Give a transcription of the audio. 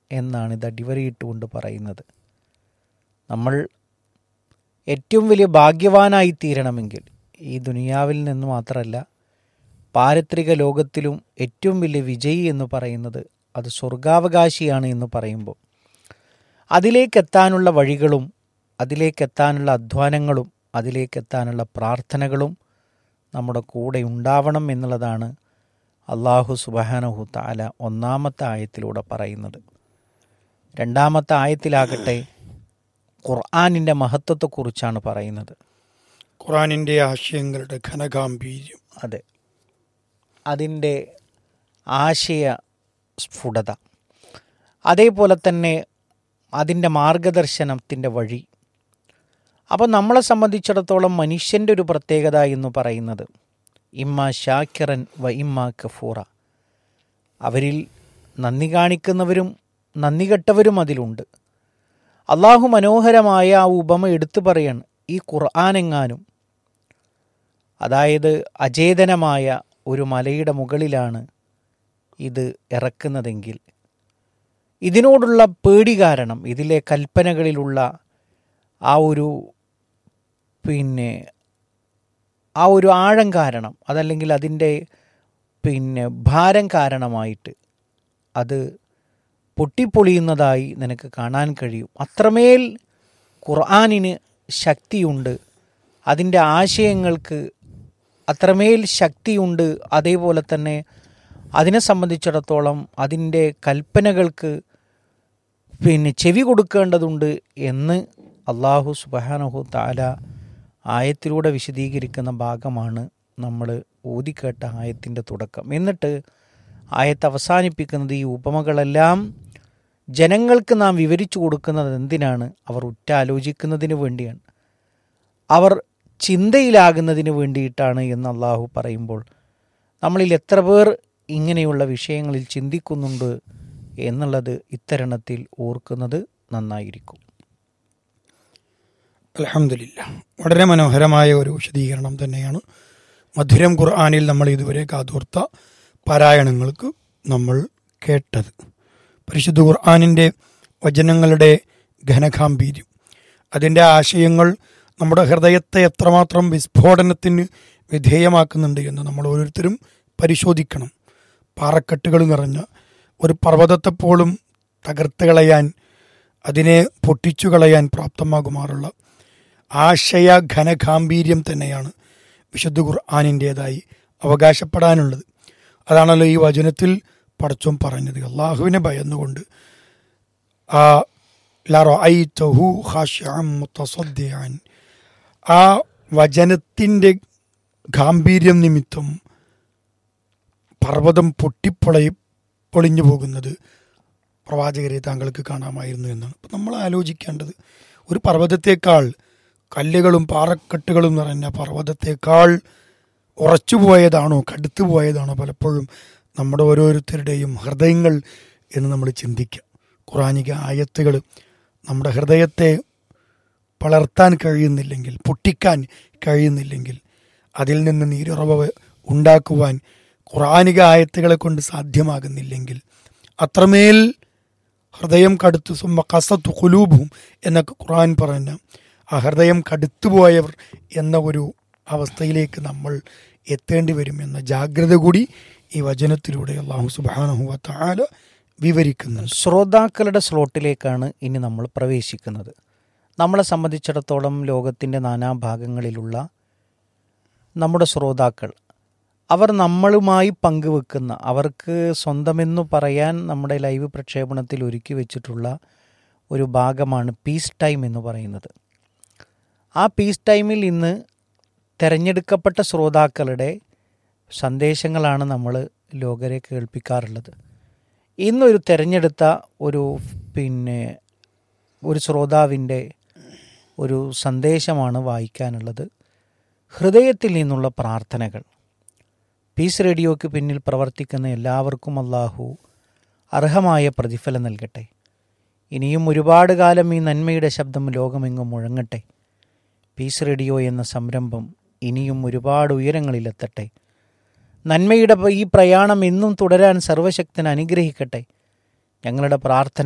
എന്നാണ് ഇത് അടിവരയിട്ടുകൊണ്ട് പറയുന്നത് നമ്മൾ ഏറ്റവും വലിയ ഭാഗ്യവാനായി തീരണമെങ്കിൽ ഈ ദുനിയാവിൽ നിന്ന് മാത്രമല്ല പാരത്രിക ലോകത്തിലും ഏറ്റവും വലിയ വിജയി എന്ന് പറയുന്നത് അത് സ്വർഗാവകാശിയാണ് എന്ന് പറയുമ്പോൾ അതിലേക്കെത്താനുള്ള വഴികളും അതിലേക്കെത്താനുള്ള അധ്വാനങ്ങളും അതിലേക്കെത്താനുള്ള പ്രാർത്ഥനകളും നമ്മുടെ കൂടെ ഉണ്ടാവണം എന്നുള്ളതാണ് അള്ളാഹു സുബാനഹു താല ഒന്നാമത്തെ ആയത്തിലൂടെ പറയുന്നത് രണ്ടാമത്തെ ആയത്തിലാകട്ടെ ഖുർആാനിൻ്റെ മഹത്വത്തെക്കുറിച്ചാണ് പറയുന്നത് ഖുറാനിൻ്റെ ആശയങ്ങളുടെ ഘനഗാംഭീര്യം അതെ അതിൻ്റെ ആശയ സ്ഫുടത അതേപോലെ തന്നെ അതിൻ്റെ മാർഗദർശനത്തിൻ്റെ വഴി അപ്പോൾ നമ്മളെ സംബന്ധിച്ചിടത്തോളം മനുഷ്യൻ്റെ ഒരു പ്രത്യേകത എന്ന് പറയുന്നത് ഇമ്മ ഷാക്കിറൻ വ ഇമ്മ കഫൂറ അവരിൽ നന്ദി കാണിക്കുന്നവരും നന്ദി കെട്ടവരും അതിലുണ്ട് അള്ളാഹു മനോഹരമായ ആ ഉപമ എടുത്തു പറയാണ് ഈ ഖുർആാനെങ്ങാനും അതായത് അചേതനമായ ഒരു മലയുടെ മുകളിലാണ് ഇത് ഇറക്കുന്നതെങ്കിൽ ഇതിനോടുള്ള പേടി കാരണം ഇതിലെ കൽപ്പനകളിലുള്ള ആ ഒരു പിന്നെ ആ ഒരു ആഴം കാരണം അതല്ലെങ്കിൽ അതിൻ്റെ പിന്നെ ഭാരം കാരണമായിട്ട് അത് പൊട്ടിപ്പൊളിയുന്നതായി നിനക്ക് കാണാൻ കഴിയും അത്രമേൽ ഖുർആാനിന് ശക്തിയുണ്ട് അതിൻ്റെ ആശയങ്ങൾക്ക് അത്രമേൽ ശക്തിയുണ്ട് അതേപോലെ തന്നെ അതിനെ സംബന്ധിച്ചിടത്തോളം അതിൻ്റെ കൽപ്പനകൾക്ക് പിന്നെ ചെവി കൊടുക്കേണ്ടതുണ്ട് എന്ന് അള്ളാഹു സുബാനഹു താല ആയത്തിലൂടെ വിശദീകരിക്കുന്ന ഭാഗമാണ് നമ്മൾ ഊതിക്കേട്ട ആയത്തിൻ്റെ തുടക്കം എന്നിട്ട് ആയത്ത് അവസാനിപ്പിക്കുന്നത് ഈ ഉപമകളെല്ലാം ജനങ്ങൾക്ക് നാം വിവരിച്ചു കൊടുക്കുന്നത് എന്തിനാണ് അവർ ഉറ്റാലോചിക്കുന്നതിന് വേണ്ടിയാണ് അവർ ചിന്തയിലാകുന്നതിന് വേണ്ടിയിട്ടാണ് എന്ന് അള്ളാഹു പറയുമ്പോൾ നമ്മളിൽ എത്ര പേർ ഇങ്ങനെയുള്ള വിഷയങ്ങളിൽ ചിന്തിക്കുന്നുണ്ട് എന്നുള്ളത് ഇത്തരണത്തിൽ ഓർക്കുന്നത് നന്നായിരിക്കും അലഹമില്ല വളരെ മനോഹരമായ ഒരു വിശദീകരണം തന്നെയാണ് മധുരം ഖുർആാനിൽ നമ്മൾ ഇതുവരെ കാതോർത്ത പാരായണങ്ങൾക്ക് നമ്മൾ കേട്ടത് പരിശുദ്ധ ഖുർആാനിൻ്റെ വചനങ്ങളുടെ ഘനഗാംഭീര്യം അതിൻ്റെ ആശയങ്ങൾ നമ്മുടെ ഹൃദയത്തെ എത്രമാത്രം വിസ്ഫോടനത്തിന് വിധേയമാക്കുന്നുണ്ട് എന്ന് നമ്മൾ ഓരോരുത്തരും പരിശോധിക്കണം പാറക്കെട്ടുകൾ നിറഞ്ഞ ഒരു പർവ്വതത്തെപ്പോലും തകർത്ത് കളയാൻ അതിനെ പൊട്ടിച്ചു കളയാൻ പ്രാപ്തമാകുമാറുള്ള ആശയ ഘനഗാംഭീര്യം തന്നെയാണ് വിശുദ്ധ ഖുർആാനിൻ്റേതായി അവകാശപ്പെടാനുള്ളത് അതാണല്ലോ ഈ വചനത്തിൽ പടച്ചോൻ പറഞ്ഞത് അള്ളാഹുവിനെ ഭയന്നുകൊണ്ട് ആ ലറഅയ്തഹു ഖാശിഅൻ മുതസദ്ദിഅൻ ആ വചനത്തിൻ്റെ ഗാംഭീര്യം നിമിത്തം പർവ്വതം പൊട്ടിപ്പൊളയി പൊളിഞ്ഞു പോകുന്നത് പ്രവാചകരെ താങ്കൾക്ക് കാണാമായിരുന്നു എന്നാണ് അപ്പം നമ്മൾ ആലോചിക്കേണ്ടത് ഒരു പർവ്വതത്തേക്കാൾ കല്ലുകളും പാറക്കെട്ടുകളും നിറഞ്ഞ പർവ്വതത്തേക്കാൾ ഉറച്ചുപോയതാണോ കടുത്തു പോയതാണോ പലപ്പോഴും നമ്മുടെ ഓരോരുത്തരുടെയും ഹൃദയങ്ങൾ എന്ന് നമ്മൾ ചിന്തിക്കുക ഖുറാനിക ആയത്തുകൾ നമ്മുടെ ഹൃദയത്തെ പളർത്താൻ കഴിയുന്നില്ലെങ്കിൽ പൊട്ടിക്കാൻ കഴിയുന്നില്ലെങ്കിൽ അതിൽ നിന്ന് നീരുറവ് ഉണ്ടാക്കുവാൻ ഖുറാനിക ആയത്തുകളെ കൊണ്ട് സാധ്യമാകുന്നില്ലെങ്കിൽ അത്രമേൽ ഹൃദയം കടുത്തു സുമ്മ കസത്തു കുലൂബും എന്നൊക്കെ ഖുറാൻ പറഞ്ഞ ആ ഹൃദയം കടുത്തുപോയവർ എന്ന ഒരു അവസ്ഥയിലേക്ക് നമ്മൾ എത്തേണ്ടി വരും എന്ന ജാഗ്രത കൂടി ഈ വചനത്തിലൂടെ അള്ളാഹു സുബാനഹുവ താല വിവരിക്കുന്നുണ്ട് ശ്രോതാക്കളുടെ സ്ലോട്ടിലേക്കാണ് ഇനി നമ്മൾ പ്രവേശിക്കുന്നത് നമ്മളെ സംബന്ധിച്ചിടത്തോളം ലോകത്തിൻ്റെ നാനാഭാഗങ്ങളിലുള്ള നമ്മുടെ ശ്രോതാക്കൾ അവർ നമ്മളുമായി പങ്കുവെക്കുന്ന അവർക്ക് സ്വന്തമെന്നു പറയാൻ നമ്മുടെ ലൈവ് പ്രക്ഷേപണത്തിൽ ഒരുക്കി വെച്ചിട്ടുള്ള ഒരു ഭാഗമാണ് പീസ് ടൈം എന്ന് പറയുന്നത് ആ പീസ് ടൈമിൽ ഇന്ന് തിരഞ്ഞെടുക്കപ്പെട്ട ശ്രോതാക്കളുടെ സന്ദേശങ്ങളാണ് നമ്മൾ ലോകരെ കേൾപ്പിക്കാറുള്ളത് ഇന്നൊരു തിരഞ്ഞെടുത്ത ഒരു പിന്നെ ഒരു ശ്രോതാവിൻ്റെ ഒരു സന്ദേശമാണ് വായിക്കാനുള്ളത് ഹൃദയത്തിൽ നിന്നുള്ള പ്രാർത്ഥനകൾ പീസ് റേഡിയോയ്ക്ക് പിന്നിൽ പ്രവർത്തിക്കുന്ന എല്ലാവർക്കും അള്ളാഹു അർഹമായ പ്രതിഫലം നൽകട്ടെ ഇനിയും ഒരുപാട് കാലം ഈ നന്മയുടെ ശബ്ദം ലോകമെങ്ങും മുഴങ്ങട്ടെ പീസ് റേഡിയോ എന്ന സംരംഭം ഇനിയും ഒരുപാട് ഉയരങ്ങളിലെത്തട്ടെ നന്മയുടെ ഈ പ്രയാണം എന്നും തുടരാൻ സർവശക്തൻ അനുഗ്രഹിക്കട്ടെ ഞങ്ങളുടെ പ്രാർത്ഥന